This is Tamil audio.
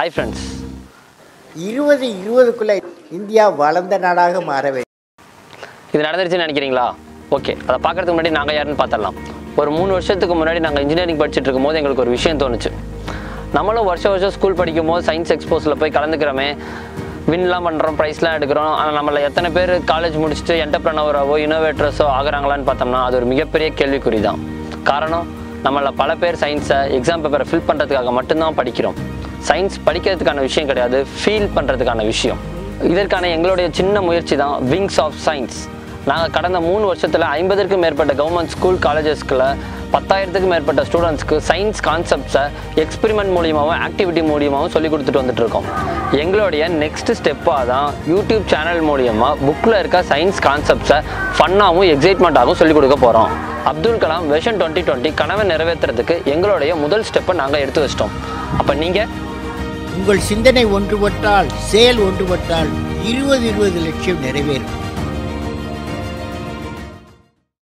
ஹாய் ஃப்ரெண்ட்ஸ் இருபது இருபதுக்குள்ள இந்தியா வளர்ந்த நாடாக மாற வேண்டும் இது நடந்துருச்சுன்னு நினைக்கிறீங்களா ஓகே அதை பார்க்கறதுக்கு முன்னாடி நாங்கள் யாருன்னு பார்த்துடலாம் ஒரு மூணு வருஷத்துக்கு முன்னாடி நாங்கள் இன்ஜினியரிங் படிச்சுட்டு இருக்கும்போது எங்களுக்கு ஒரு விஷயம் தோணுச்சு நம்மளும் வருஷம் வருஷம் ஸ்கூல் படிக்கும் போது சயின்ஸ் எக்ஸ்போஸில் போய் கலந்துக்கிறோமே வின்லாம் பண்ணுறோம் ப்ரைஸ்லாம் எடுக்கிறோம் ஆனால் நம்மள எத்தனை பேர் காலேஜ் முடிச்சுட்டு என்டர்பிரனவராவோ இனோவேட்டர்ஸோ ஆகுறாங்களான்னு பார்த்தோம்னா அது ஒரு மிகப்பெரிய கேள்விக்குறி தான் காரணம் நம்மள பல பேர் சயின்ஸை எக்ஸாம் பேப்பரை ஃபில் பண்ணுறதுக்காக மட்டும்தான் படிக்கிறோம் சயின்ஸ் படிக்கிறதுக்கான விஷயம் கிடையாது ஃபீல் பண்ணுறதுக்கான விஷயம் இதற்கான எங்களுடைய சின்ன முயற்சி தான் விங்ஸ் ஆஃப் சயின்ஸ் நாங்கள் கடந்த மூணு வருஷத்தில் ஐம்பதுக்கும் மேற்பட்ட கவர்மெண்ட் ஸ்கூல் காலேஜஸ்க்குள்ள பத்தாயிரத்துக்கும் மேற்பட்ட ஸ்டூடெண்ட்ஸ்க்கு சயின்ஸ் கான்செப்ட்ஸை எக்ஸ்பெரிமெண்ட் மூலியமாகவும் ஆக்டிவிட்டி மூலியமாகவும் சொல்லி கொடுத்துட்டு வந்துட்டு இருக்கோம் எங்களுடைய நெக்ஸ்ட் ஸ்டெப்பாக தான் யூடியூப் சேனல் மூலியமாக புக்கில் இருக்க சயின்ஸ் கான்செப்ட்ஸை ஃபன்னாகவும் எக்ஸைட்மெண்ட்டாகவும் சொல்லிக் கொடுக்க போகிறோம் Abdul Kalam vision twenty twenty கனவை நிறைவேற்றுறதுக்கு எங்களுடைய முதல் ஸ்டெப்பை நாங்கள் எடுத்து வச்சிட்டோம் அப்போ நீங்கள் உங்கள் சிந்தனை ஒன்றுபட்டால் செயல் ஒன்றுபட்டால் இருபது இருபது லட்சம் நிறைவேறும்